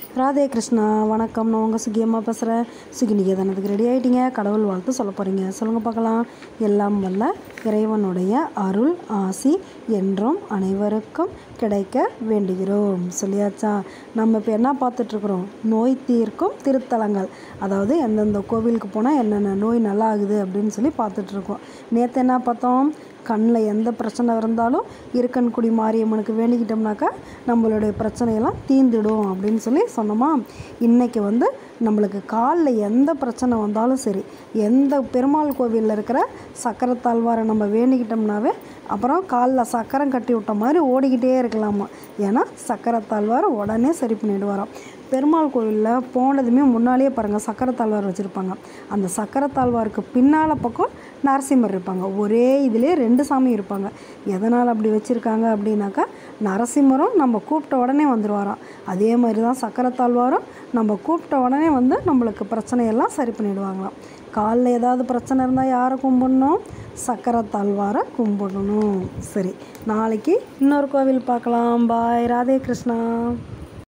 ராதே கிருஷ்ணா வணக்கம் நான் உங்கள் சுகியம்மா பேசுகிறேன் சுகி நிகேதனத்துக்கு ரெடி ஆகிட்டீங்க கடவுள் வாழ்த்து சொல்ல போகிறீங்க சொல்லுங்கள் பார்க்கலாம் எல்லாம் வல்ல இறைவனுடைய அருள் ஆசி என்றும் அனைவருக்கும் கிடைக்க வேண்டுகிறோம் சொல்லியாச்சா நம்ம இப்போ என்ன பார்த்துட்ருக்குறோம் நோய் தீர்க்கும் திருத்தலங்கள் அதாவது எந்தெந்த கோவிலுக்கு போனால் என்னென்ன நோய் நல்லா ஆகுது அப்படின்னு சொல்லி பார்த்துட்ருக்கோம் நேற்று என்ன பார்த்தோம் கண்ணில் எந்த பிரச்சனை இருந்தாலும் இருக்கன்குடி மாரியம்மனுக்கு வேண்டிக்கிட்டோம்னாக்கா நம்மளுடைய பிரச்சனையெல்லாம் தீந்துடும் அப்படின்னு சொல்லி சொன்னோமா இன்றைக்கி வந்து நம்மளுக்கு காலில் எந்த பிரச்சனை வந்தாலும் சரி எந்த பெருமாள் கோவிலில் இருக்கிற சக்கரத்தாழ்வாரை நம்ம வேண்டிக்கிட்டோம்னாவே அப்புறம் காலில் சக்கரம் கட்டி விட்ட மாதிரி ஓடிக்கிட்டே இருக்கலாமா ஏன்னா சக்கரத்தாழ்வார் உடனே சரி பண்ணிவிடுவாராம் பெருமாள் கோவிலில் போனதுமே முன்னாலேயே பாருங்கள் சக்கரத்தாழ்வார் வச்சுருப்பாங்க அந்த சக்கரத்தாழ்வாருக்கு பின்னால் பக்கம் நரசிம்மர் இருப்பாங்க ஒரே இதிலே ரெண்டு சாமி இருப்பாங்க எதனால் அப்படி வச்சுருக்காங்க அப்படின்னாக்கா நரசிம்மரும் நம்ம கூப்பிட்ட உடனே வந்துடுவாராம் அதே மாதிரி தான் சக்கரத்தாழ்வாரும் நம்ம கூப்பிட்ட உடனே வந்து நம்மளுக்கு பிரச்சனையெல்லாம் சரி பண்ணிடுவாங்களாம் காலில் ஏதாவது பிரச்சனை இருந்தால் யாரை கும்பிடணும் சக்கரத்தாழ்வாரை கும்பிடணும் சரி நாளைக்கு இன்னொரு கோவில் பார்க்கலாம் பாய் ராதே கிருஷ்ணா